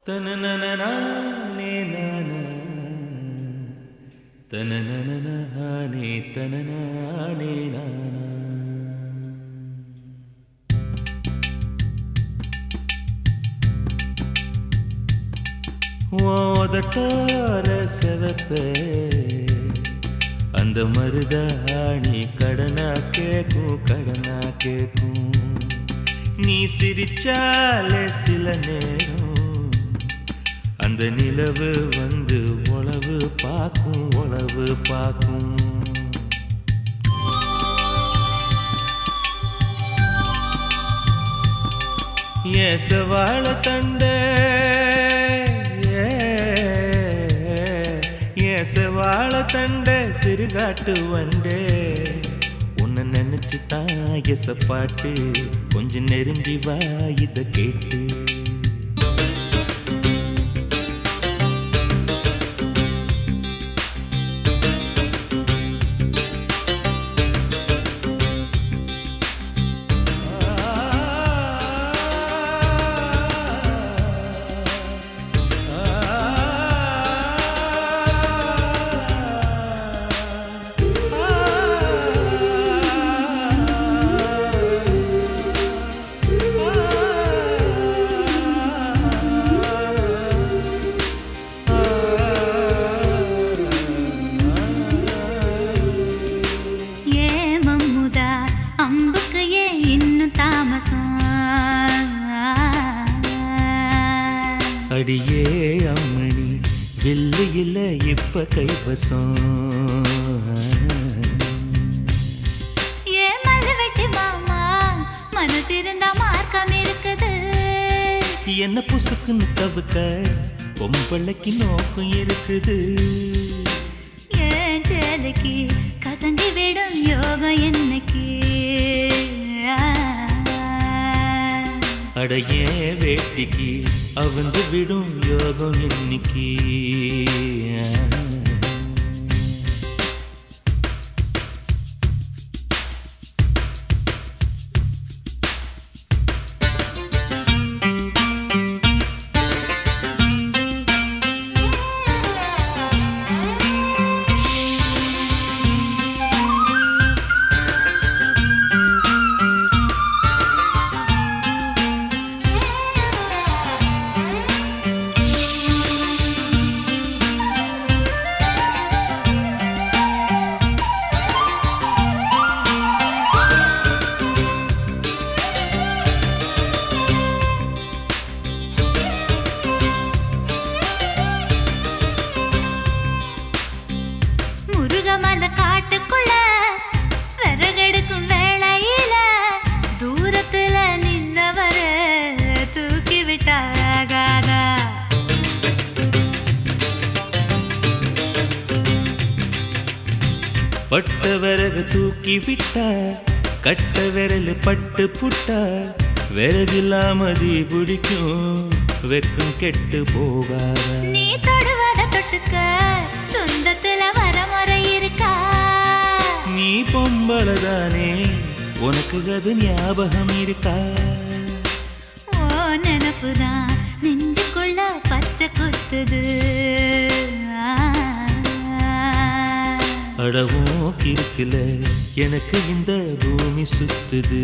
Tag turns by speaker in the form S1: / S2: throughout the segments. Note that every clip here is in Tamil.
S1: தனனனனானே நானா. தனனனனானே தனனானே நானா. ஓதட்டார செவப்பே அந்த மருதாணி கடனா கேக்கும் கடனா கேக்கும் நீ சிரிச்சாலே சில நேரம் அந்த நிலவு வந்து உளவு பார்க்கும் உளவு பார்க்கும் ஏசவாழ தண்டே ஏசவாழ தண்டே சிறுகாட்டு வண்டே உன்னை நினைச்சு தான் எச பாட்டு கொஞ்சம் நெருங்கி வா இத கேட்டு
S2: ஏ மம்முதா அம்புக்கு ஏன் இன்னும் தாமசம்
S1: அடியே அம்மணி வில்லு இல்ல இப்ப கைவசம்
S2: ஏ மல்லுவெட்டி மாமா மனசிருந்தா மார்க்கம் இருக்குது
S1: என்ன புசுக்குன்னு தவுக்க பொம்பளைக்கு நோக்கம் இருக்குது
S2: ஏன் சேலைக்கு கசங்கி விடும் யோகம் என்னைக்கு
S1: அடைய வேட்டிக்கு அவந்து விடும் யோகம் இன்னைக்கு
S2: முருகமல காட்டுக்குள்ள விறகெடுக்கும் வேளையில தூரத்துல நின்னவர தூக்கி விட்டாகாதா
S1: பட்ட விறகு தூக்கி விட்டா கட்ட விரல் பட்டு புட்டா விறகில்லாம தீ பிடிக்கும் வெக்கம் கெட்டு போகாதா
S2: நீ தொடுவத தொட்டுக்க சொந்தத்துல வரமுறை இருக்கா
S1: நீ பொம்பளதானே உனக்கு அது ஞாபகம் இருக்கா
S2: ஓ நினப்புதான் நெஞ்சுக்குள்ள பச்சை குத்துது
S1: அடவும் கிறுக்கல எனக்கு இந்த பூமி சுத்துது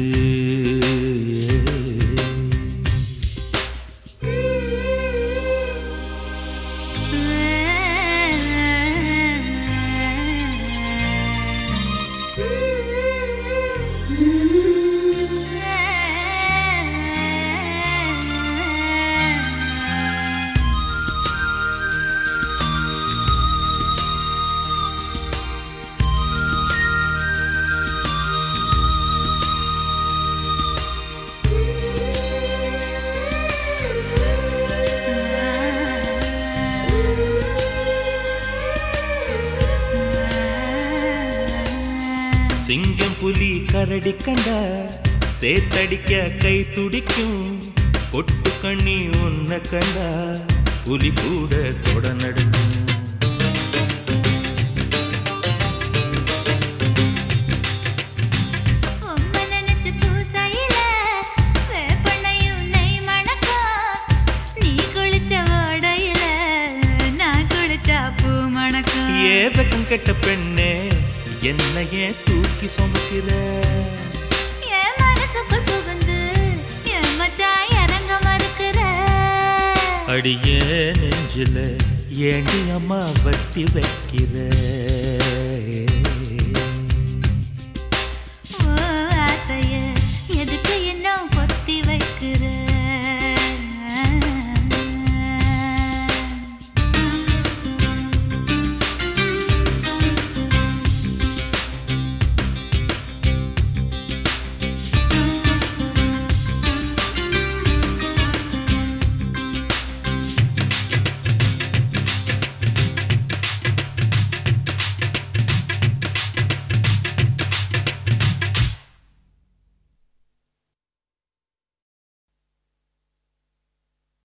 S1: சிங்கம் புலி கரடி கண்டா சேத்தடிக்க கை துடிக்கும் பொட்டு கண்ணி உன்னை கண்டா புலி கூட தொட நடுங்கும்
S2: உம்மை நினைச்சு பூசையில வேப்பெண்ணையும் நெய் மணக்கும். நீ குளிச்ச
S1: அடியே வெக்கம் கெட்ட பெண்ணே என்னையே தூக்கி சுமக்கிற
S2: என் மனசுக்குள் புகுந்து என் மச்சான் இறங்க மறுக்கிற
S1: அடியே நெஞ்சில ஏண்டி அம்மா வட்டி வைக்கிற